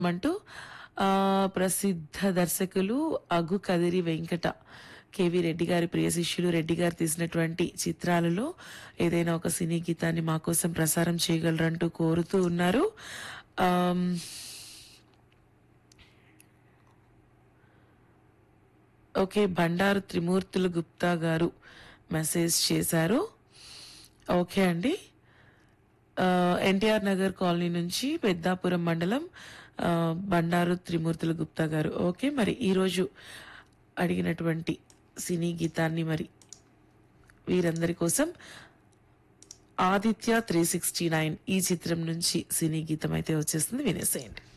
అంటూ ఆ, ప్రసిద్ధ దర్శకులు అగు కదిరి వెంకట కేవి రెడ్డి గారి ప్రియ శిష్యులు రెడ్డి గారు తీసినటువంటి చిత్రాలలో ఏదైనా ఒక సినీ గీతాన్ని మా కోసం ప్రసారం చేయగలరంటూ కోరుతూ ఉన్నారు ఆమ్, ఓకే బండారు త్రిమూర్తులు గుప్తా గారు మెసేజ్ చేశారు ఓకే అండి ఎన్టీఆర్ నగర్ కాలనీ నుంచి పెద్దాపురం మండలం ఆ, బండారు త్రిమూర్తుల గుప్తా గారు ఓకే మరి ఈరోజు అడిగినటువంటి సినీ గీతాన్ని మరి వీరందరి కోసం ఆదిత్య త్రీ సిక్స్టీ నైన్ ఈ చిత్రం నుంచి సినీ గీతం అయితే వచ్చేస్తుంది వినేసేయండి